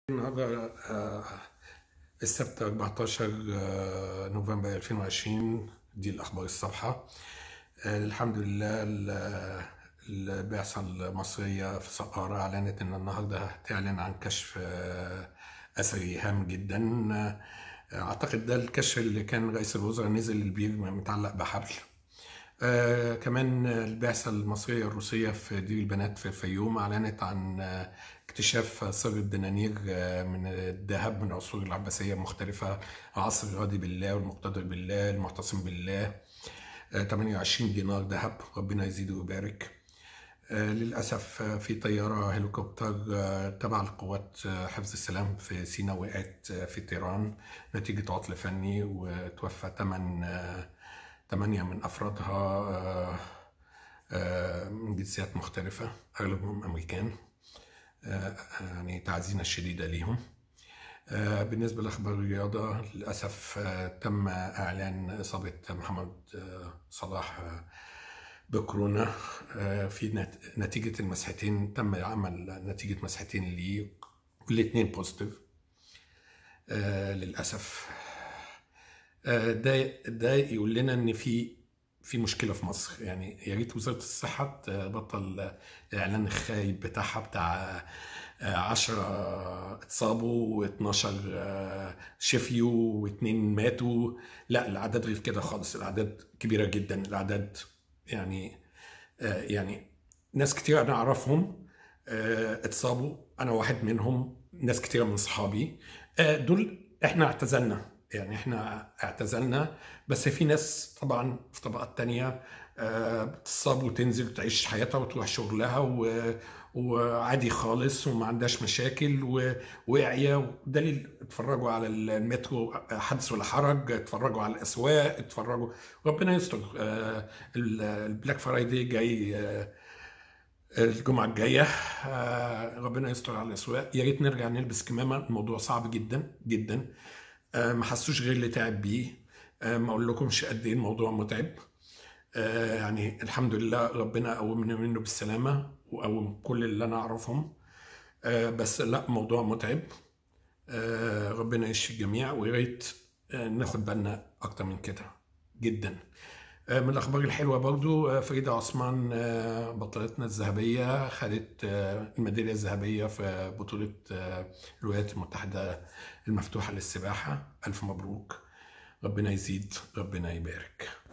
النهارده آه، السبت 14 آه، نوفمبر 2020 دي الأخبار الصبحة آه، الحمد لله ال- البعثة المصرية في سقارة أعلنت إن النهارده هتعلن عن كشف آه، أثري هام جدا آه، أعتقد ده الكشف اللي كان رئيس الوزراء نزل البير متعلق بحبل آه كمان البعثة المصرية الروسية في دير البنات في الفيوم أعلنت عن آه اكتشاف سر الدنانير آه من الذهب من العصور العباسية المختلفة عصر الراضي بالله والمقتدر بالله المعتصم بالله آه 28 دينار ذهب ربنا يزيده ويبارك آه للأسف آه في طيارة هليكوبتر آه تبع القوات آه حفظ السلام في سيناء وقعت آه في طيران نتيجة عطل فني وتوفى 8 ثمانية من أفرادها آه، آه، من جنسيات مختلفة أغلبهم أمريكان آه، يعني تعزينا الشديدة ليهم آه، بالنسبة لأخبار الرياضة للأسف آه، تم إعلان إصابة محمد آه، صلاح آه، بكورونا آه، في نت- نتيجة المسحتين تم عمل نتيجة مسحتين ليه والاثنين بوزيتيف آه، للأسف آه، ده ده يقول لنا ان في في مشكله في مصر يعني يا ريت وزاره الصحه تبطل الاعلان الخايب بتاعها بتاع 10 اتصابوا و12 شفيوا واثنين ماتوا لا الاعداد غير كده خالص الاعداد كبيره جدا الاعداد يعني آه، يعني ناس كتير انا اعرفهم آه، اتصابوا انا واحد منهم ناس كتيره من صحابي آه، دول احنا اعتزلنا يعني احنا اعتزلنا بس في ناس طبعا في طبقات تانية آه، بتصاب وتنزل تعيش حياتها وتروح شغلها و... وعادي خالص وما عندهاش مشاكل و... واعية دليل اتفرجوا على المترو حدث ولا حرج اتفرجوا على الاسواق اتفرجوا ربنا يستر آه، ال- البلاك فرايداي جاي آه، الجمعة الجاية آه، ربنا يستر على الأسواق يا ريت نرجع نلبس كمامة الموضوع صعب جدا جدا آه، ما حسوش غير اللي تعب بيه آه، ما أقول لكمش قد إيه الموضوع متعب آه، يعني الحمد لله ربنا قومنا منه بالسلامة وقوم كل اللي أنا أعرفهم آه، بس لا موضوع متعب آه، ربنا يشفي الجميع ويا ريت آه، ناخد بالنا أكتر من كده جدا آه، من الأخبار الحلوة برضو آه، فريدة عثمان آه، بطلتنا الذهبية خدت آه، الميدالية الذهبية في بطولة آه، الولايات المتحدة المفتوحة للسباحة ألف مبروك ربنا يزيد ربنا يبارك